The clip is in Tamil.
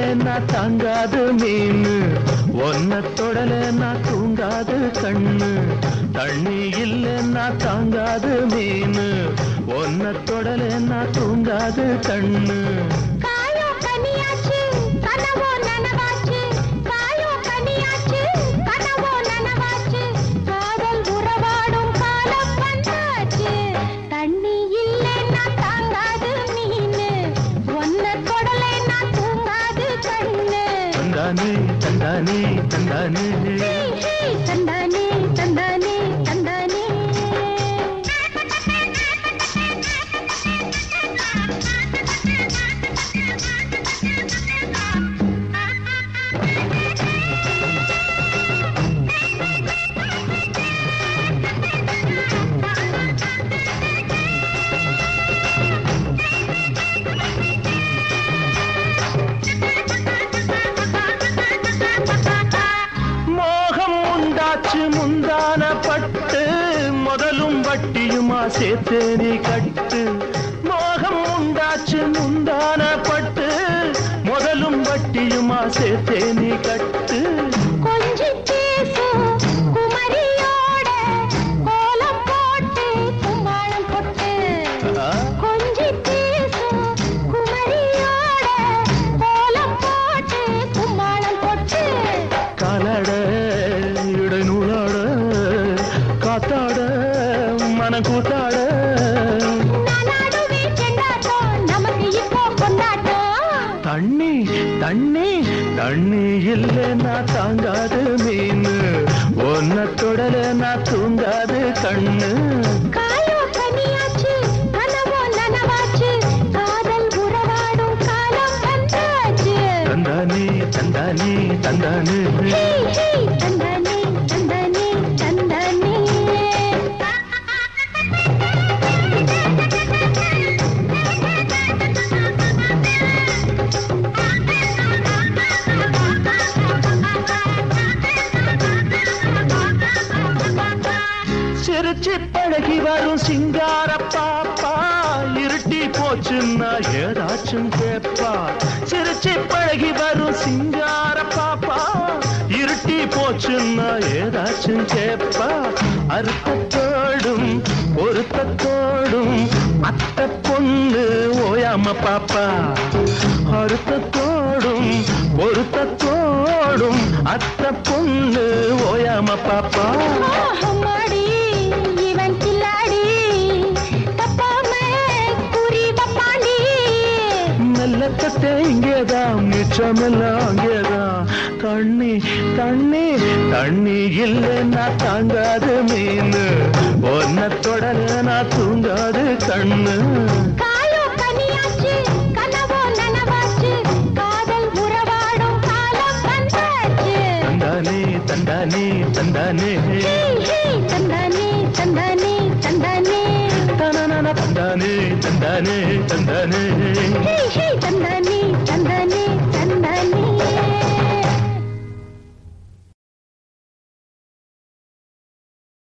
இல்லைன்னா தாங்காது மீன் ஒன்ன தொடலைன்னா தூங்காது கண்ணு தண்ணி இல்லைன்னா தாங்காது மீன் ஒன்ன தொடலைன்னா தூங்காது கண்ணு காயோ கனியாச்சு கனவோ நனவாச்சு காயோ கனியாச்சு கனவோ நனவாச்சு காதல் உறவாடும் காலம் வந்தாச்சு தண்ணி இல்லைன்னா தாங்காது மீனு ஒன்ன தொடலைன்னா தூங்காது கண்ணு தந்தானே தந்தானே தந்தானே ஹே, ஹே, தந்தானே தந்தானே தந்தானே மோகம் உண்டாச்சு முந்தான பட்டு முதலும் வட்டியுமா சேர்த்து நீ கட்டு மோகம் உண்டாச்சு முந்தான பட்டு முதலும் வட்டியுமா சேர்த்து நீ கட்டு கொஞ்சி பேசும் குமரியோட கோலம் போட்டு கும்மாளம் போட்டு ஆ, கொஞ்சி பேசும் குமரியோட கோலம் போட்டு கும்மாளம் போட்டு காலாட இடைநூலாட காத்தாட மனக்கூத்தாட நானாடுவே செண்டாட்டம் நமக்கு இப்போ கொண்டாட்டம் தண்ணி தண்ணி தண்ணி இல்லைன்னா தாங்காது மீன் ஒன்ன தொடலைன்னா தூங்காது கண்ணு காயோ கனியாச்சு கனவோ நனவாச்சு காதல் உறவாடும் காலம் வந்தாச்சு தந்தானே தந்தானே தந்தானே ஹே, ஹே, தந்தானே தந்தானே தந்தானே சிரிச்சு பழகி வரும் சிங்கார பாப்பா இருட்டி போச்சுன்னா ஏதாச்சும் கேப்பா சிரிச்சு பழகி வரும் சிங்கார பாப்பா இருட்டி போச்சுன்னா ஏதாச்சும் கேப்பா அறுத்தத்தோடும் பொருத்தத்தோடும் அத்தை பொண்ணு ஓயாம பாப்பா அறுத்தத்தோடும் பொருத்தத்தோடும் அத்தை பொண்ணு ஓயாம பாப்பா ஆஹம்மாடி, இவன் கில்லாடி, தப்பாம குறி வப்பாண்டி. மெல்லக்கத்தே இங்கேதான் மிச்சமெல்லாம் அங்கேதான் தண்ணி தண்ணி தண்ணி இல்லைன்னா தாங்காது மீன் ஒன்ன தொடலைன்னா தூங்காது கண்ணு காயோ கனியாச்சு, கனவோ நனவாச்சு, காதல் உறவாடும் காலம் வந்தாச்சு. தந்தானே தந்தானே தந்தானே ஹே, ஹே, தந்தானே, தந்தானே, தந்தானே. தனனன தந்தானே தந்தானே தந்தானே ஹே,